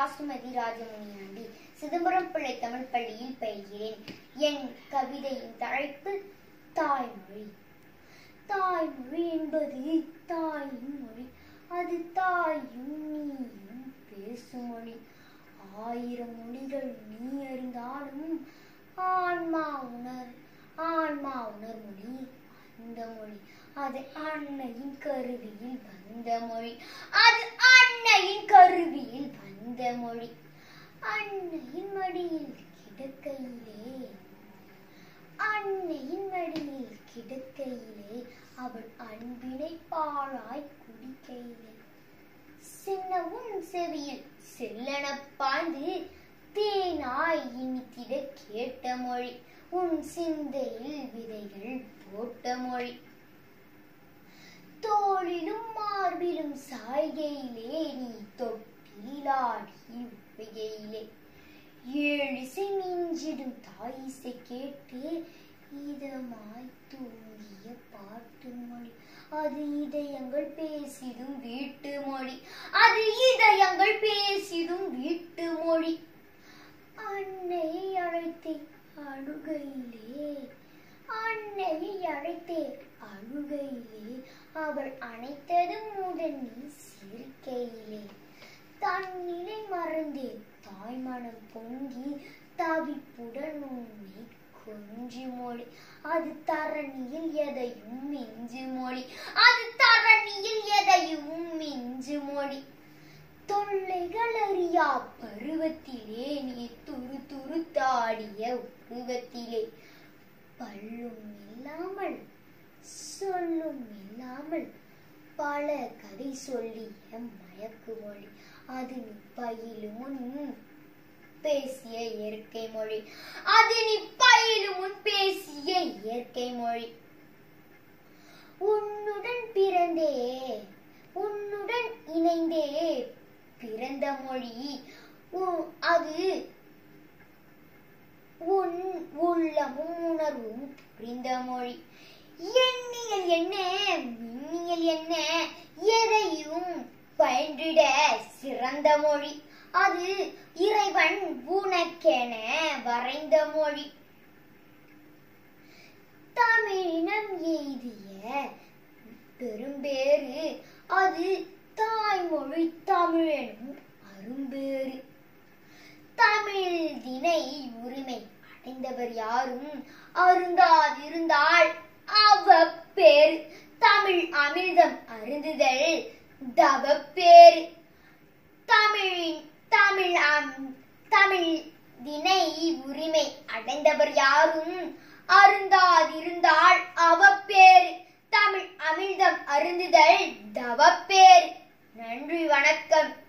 சுமதி ராஜமுனியாண்டி சிதம்பரம் பிள்ளை தமிழ் பள்ளியில் பயில்கிறேன் என் கவிதையின் தலைப்பு தாய்மொழி தாய்மொழி என்பது தாயின் மொழி அது தாயும் நீயும் பேசும் மொழி ஆயிரம் மொழிகள் நீ அறிந்தாலும் ஆன்மா உணர் ஆன்மா உணர் மொழி அந்த மொழி அது அன்னையின் கருவியில் வந்த மொழி அது அன்னையின் கருவியில் வந்த மொழி அன்னையின் மடியில் கிடக்கையிலே அன்னையின் மடியில் கிடக்கையிலே அவள் அன்பினை பாழாய் குடிக்கையிலே சின்னவும் செவியில் செல்லன பாய்ந்து தேனாய் இனித்திட கேட்ட மொழி உன் சிந்தையில் விதைகள் போட்ட மொழி தோளிலும் மார்பிலும் சாய்கையிலே நீ தொட்டிலாடி உப்பையிலே ஏழிசை மிஞ்சிடும் தாயிசை கேட்டு இதமாய் தூங்கிய பாட்டு மொழி அது இதயங்கள் பேசிடும் வீட்டு மொழி அது இதயங்கள் பேசிடும் வீட்டு மொழி அன்னையை அழைத்தே அழுகையிலே அன்னையை அழைத்தே அழுகையிலே அவள் அணைத்ததும் உடன் நீ சிரிக்கையிலே தன்னிலை மறந்தே தாய் மனம் பொங்கி தவிப்புடன் உன்னை கொஞ்சி மொழி அது தரணியில் எதையும் மிஞ்சு மொழி அது தரணியில் எதையும் மிஞ்சு மொழி தொல்லைகள் அறியா பருவத்திலே நீ துரு துரு தாடிய உருவத்திலே பல்லும் இல்லாமல் சொல்லும் இல்லாமல் பல கதை சொல்லிய மயக்கு மொழி அது நீ பயிலும் முன் பேசிய இயற்கை மொழி அது நீ பயிலும் முன் பேசிய இயற்கை மொழி உன்னுடன் பிறந்தே உன்னுடன் இணைந்தே பிறந்த மொழி உ- அது உன் உள்ளமும் உணர்வும் புரிந்த மொழி எண்ணியல் என்ன மின்னியல் என்ன எதையும் பயின்றிட சிறந்த மொழி அது இறைவன் உனக்கென வரைந்த மொழி தமிழினம் எய்திய பெரும்பேறு அது தாய்மொழி தமிழெனும் அரும்பேறு தமிழ் தினை உரிமை அடைந்தவர் யாரும் அருந்தாதிருந்தால் அவப்பேறு தமிழ் அமிர்தம் அருந்துதல் தவப்பேறு தமிழின் தமிழ் அம்- தமிழ் தினை உரிமை அடைந்தவர் யாரும் அருந்தாதிருந்தால் அவப்பேறு தமிழ் அமிர்தம் அருந்துதல் தவப்பேறு நன்றி வணக்கம்